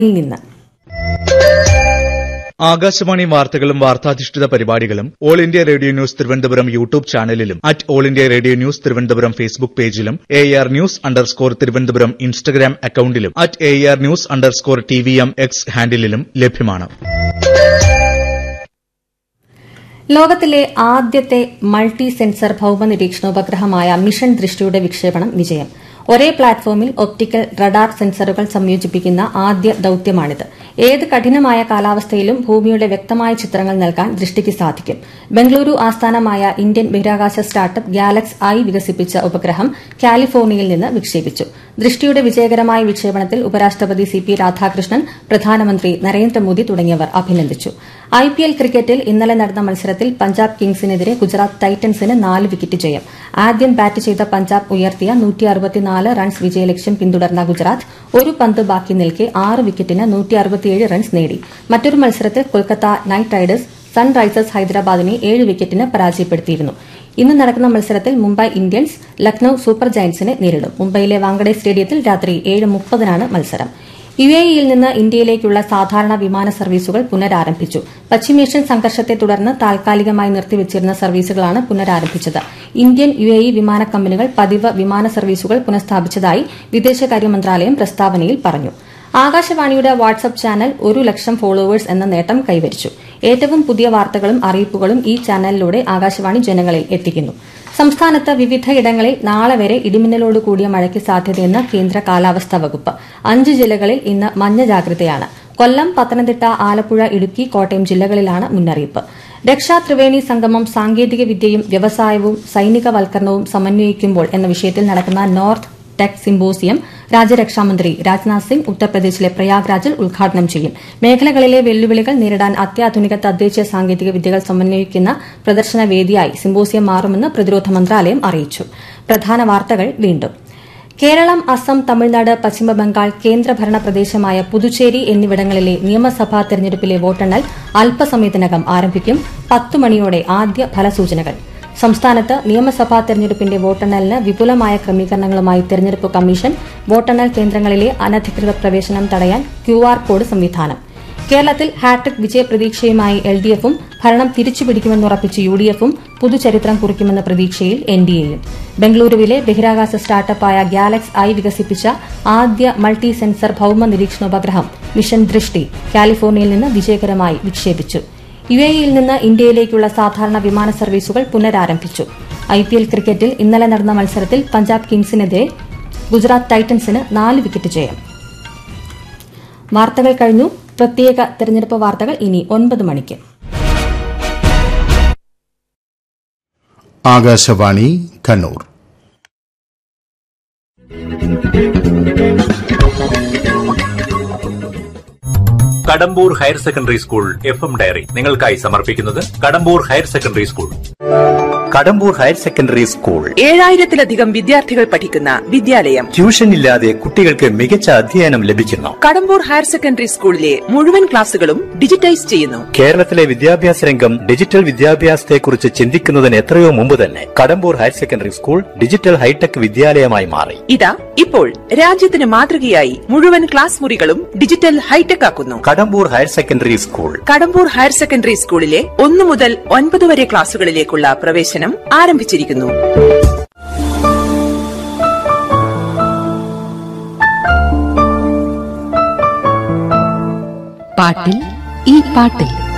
നിന്ന് ആകാശവാണി വാർത്തകളും വാർത്താധിഷ്ഠിത പരിപാടികളും all India radio news Thiruvananthapuram YouTube ചാനലിലും at all India radio news Thiruvananthapuram Facebook പേജിലും A R news underscore Thiruvananthapuram Instagram അക്കൌണ്ടിലും at A R news underscore T V M X ഹാൻഡിലും ലഭ്യമാണ് ലോകത്തിലെ ആദ്യത്തെ മൾട്ടി സെൻസർ ഭൌമ നിരീക്ഷണോപഗ്രഹമായ മിഷൻ ദൃഷ്ടിയുടെ വിക്ഷേപണം വിജയം ഒരേ പ്ലാറ്റ്ഫോമിൽ ഒപ്റ്റിക്കൽ റഡാർ സെൻസറുകൾ സംയോജിപ്പിക്കുന്ന ആദ്യ ദൌത്യമാണിത് ഏത് കഠിനമായ കാലാവസ്ഥയിലും ഭൂമിയുടെ വ്യക്തമായ ചിത്രങ്ങൾ നൽകാൻ ദൃഷ്ടിക്ക് സാധിക്കും ബംഗളൂരു ആസ്ഥാനമായ ഇന്ത്യൻ ബഹിരാകാശ സ്റ്റാർട്ടപ്പ് ഗാലക്സ് ഐ വികസിപ്പിച്ച ഉപഗ്രഹം കാലിഫോർണിയയിൽ നിന്ന് വിക്ഷേപിച്ചു ദൃഷ്ടിയുടെ വിജയകരമായ വിക്ഷേപണത്തിൽ ഉപരാഷ്ട്രപതി സി പി രാധാകൃഷ്ണൻ പ്രധാനമന്ത്രി നരേന്ദ്രമോദി തുടങ്ങിയവർ അഭിനന്ദിച്ചു ഐപിഎൽ ക്രിക്കറ്റിൽ ഇന്നലെ നടന്ന മത്സരത്തിൽ പഞ്ചാബ് കിങ്സിനെതിരെ ഗുജറാത്ത് ടൈറ്റൻസിന് നാല് വിക്കറ്റ് ജയം ആദ്യം ബാറ്റ് ചെയ്ത പഞ്ചാബ് ഉയർത്തിയ റൺസ് വിജയലക്ഷ്യം പിന്തുടർന്ന ഗുജറാത്ത് ഒരു പന്ത് ബാക്കി നിൽക്കെ ആറ് വിക്കറ്റിന് റൺസ് നേടി മറ്റൊരു മത്സരത്തിൽ കൊൽക്കത്ത നൈറ്റ് റൈഡേഴ്സ് സൺറൈസേഴ്സ് ഹൈദരാബാദിനെ ഏഴ് വിക്കറ്റിന് പരാജയപ്പെടുത്തിയിരുന്നു ഇന്ന് നടക്കുന്ന മത്സരത്തിൽ മുംബൈ ഇന്ത്യൻസ് ലക്നൌ സൂപ്പർ ജയന്റ്സിനെ നേരിടും മുംബൈയിലെ വാങ്കഡെ സ്റ്റേഡിയത്തിൽ രാത്രി ഏഴ് മുപ്പതിനാണ് മത്സരം യു എ ഇയിൽ നിന്ന് ഇന്ത്യയിലേക്കുള്ള സാധാരണ വിമാന സർവീസുകൾ പുനരാരംഭിച്ചു പശ്ചിമേഷ്യൻ സംഘർഷത്തെ തുടർന്ന് താൽക്കാലികമായി നിർത്തിവച്ചിരുന്ന സർവീസുകളാണ് പുനരാരംഭിച്ചത് ഇന്ത്യൻ യു എ ഇ വിമാന കമ്പനികൾ പതിവ് വിമാന സർവീസുകൾ പുനഃസ്ഥാപിച്ചതായി വിദേശകാര്യ മന്ത്രാലയം പ്രസ്താവനയിൽ പറഞ്ഞു ആകാശവാണിയുടെ വാട്സ്ആപ്പ് ചാനൽ ഒരു ലക്ഷം ഫോളോവേഴ്സ് എന്ന നേട്ടം കൈവരിച്ചു ഏറ്റവും പുതിയ വാർത്തകളും അറിയിപ്പുകളും ഈ ചാനലിലൂടെ ആകാശവാണി ജനങ്ങളിൽ എത്തിക്കുന്നു സംസ്ഥാനത്ത് വിവിധയിടങ്ങളിൽ നാളെ വരെ ഇടിമിന്നലോട് കൂടിയ മഴയ്ക്ക് സാധ്യതയെന്ന് കേന്ദ്ര കാലാവസ്ഥാ വകുപ്പ് അഞ്ച് ജില്ലകളിൽ ഇന്ന് മഞ്ഞ ജാഗ്രതയാണ് കൊല്ലം പത്തനംതിട്ട ആലപ്പുഴ ഇടുക്കി കോട്ടയം ജില്ലകളിലാണ് മുന്നറിയിപ്പ് രക്ഷാ ത്രിവേണി സംഗമം സാങ്കേതിക വിദ്യയും വ്യവസായവും സൈനികവൽക്കരണവും സമന്വയിക്കുമ്പോൾ എന്ന വിഷയത്തിൽ നടക്കുന്ന നോർത്ത് ടെക് സിംബോസിയം രാജ്യരക്ഷാമന്ത്രി രാജ്നാഥ് സിംഗ് ഉത്തർപ്രദേശിലെ പ്രയാഗ്രാജിൽ ഉദ്ഘാടനം ചെയ്യും മേഖലകളിലെ വെല്ലുവിളികൾ നേരിടാൻ അത്യാധുനിക തദ്ദേശീയ സാങ്കേതിക വിദ്യകൾ സമന്വയിക്കുന്ന പ്രദർശന വേദിയായി സിംബോസിയം മാറുമെന്ന് പ്രതിരോധ മന്ത്രാലയം അറിയിച്ചു പ്രധാന വാർത്തകൾ വീണ്ടും കേരളം അസം തമിഴ്നാട് പശ്ചിമബംഗാൾ കേന്ദ്രഭരണ പ്രദേശമായ പുതുച്ചേരി എന്നിവിടങ്ങളിലെ നിയമസഭാ തെരഞ്ഞെടുപ്പിലെ വോട്ടെണ്ണൽ അല്പസമയത്തിനകം ആരംഭിക്കും പത്ത് മണിയോടെ ആദ്യ ഫലസൂചനകൾ സംസ്ഥാനത്ത് നിയമസഭാ തെരഞ്ഞെടുപ്പിന്റെ വോട്ടെണ്ണലിന് വിപുലമായ ക്രമീകരണങ്ങളുമായി തെരഞ്ഞെടുപ്പ് കമ്മീഷൻ വോട്ടെണ്ണൽ കേന്ദ്രങ്ങളിലെ അനധികൃത പ്രവേശനം തടയാൻ ക്യൂആർ കോഡ് സംവിധാനം കേരളത്തിൽ ഹാട്രിക് വിജയപ്രതീക്ഷയുമായി എൽ ഡി എഫും ഭരണം തിരിച്ചുപിടിക്കുമെന്നുറപ്പിച്ച് യു ഡി എഫും പുതുചരിത്രം കുറിക്കുമെന്ന പ്രതീക്ഷയിൽ എൻ ഡി എയും ബംഗളൂരുവിലെ ബഹിരാകാശ സ്റ്റാർട്ടപ്പായ ഗാലക്സ് ഐ വികസിപ്പിച്ച ആദ്യ മൾട്ടി സെൻസർ ഭൌമ നിരീക്ഷണോപഗ്രഹം മിഷൻ ദൃഷ്ടി കാലിഫോർണിയയിൽ നിന്ന് വിജയകരമായി വിക്ഷേപിച്ചു യു എയിൽ നിന്ന് ഇന്ത്യയിലേക്കുള്ള സാധാരണ വിമാന സർവീസുകൾ പുനരാരംഭിച്ചു ഐപിഎൽ ക്രിക്കറ്റിൽ ഇന്നലെ നടന്ന മത്സരത്തിൽ പഞ്ചാബ് കിങ്സിനെതിരെ ഗുജറാത്ത് ടൈറ്റൻസിന് നാല് വിക്കറ്റ് ജയം വാർത്തകൾ കഴിഞ്ഞു പ്രത്യേക തെരഞ്ഞെടുപ്പ് വാർത്തകൾ ഇനി ഒൻപത് മണിക്ക് Akashvani Kannur Kadambur higher secondary school F M diary നിങ്ങൾക്കായി സമർപ്പിക്കുന്നത് Kadambur higher secondary school Kadambur higher secondary school ഏഴായിരത്തിലധികം വിദ്യാർത്ഥികൾ പഠിക്കുന്ന വിദ്യാലയം ട്യൂഷൻ ഇല്ലാതെ കുട്ടികൾക്ക് മികച്ച അധ്യയനം ലഭിക്കുന്നു കടമ്പൂർ ഹയർ സെക്കൻഡറി സ്കൂളിലെ മുഴുവൻ ക്ലാസുകളും ഡിജിറ്റൈസ് ചെയ്യുന്നു കേരളത്തിലെ വിദ്യാഭ്യാസ രംഗം ഡിജിറ്റൽ വിദ്യാഭ്യാസത്തെക്കുറിച്ച് ചിന്തിക്കുന്നതിന് എത്രയോ മുമ്പ് തന്നെ Kadambur higher secondary school digital high tech വിദ്യാലയമായി മാറി ഇതാ ഇപ്പോൾ രാജ്യത്തിന് മാതൃകയായി മുഴുവൻ ക്ലാസ് മുറികളും ഡിജിറ്റൽ ഹൈടെക് ആക്കുന്നു Kadambur higher secondary school Kadambur higher secondary സ്കൂളിലെ ഒന്നു മുതൽ ഒൻപത് വരെ ക്ലാസുകളിലേക്കുള്ള പ്രവേശനം ആരംഭിച്ചിരിക്കുന്നു പാട്ടിൽ ഈ പാട്ടിൽ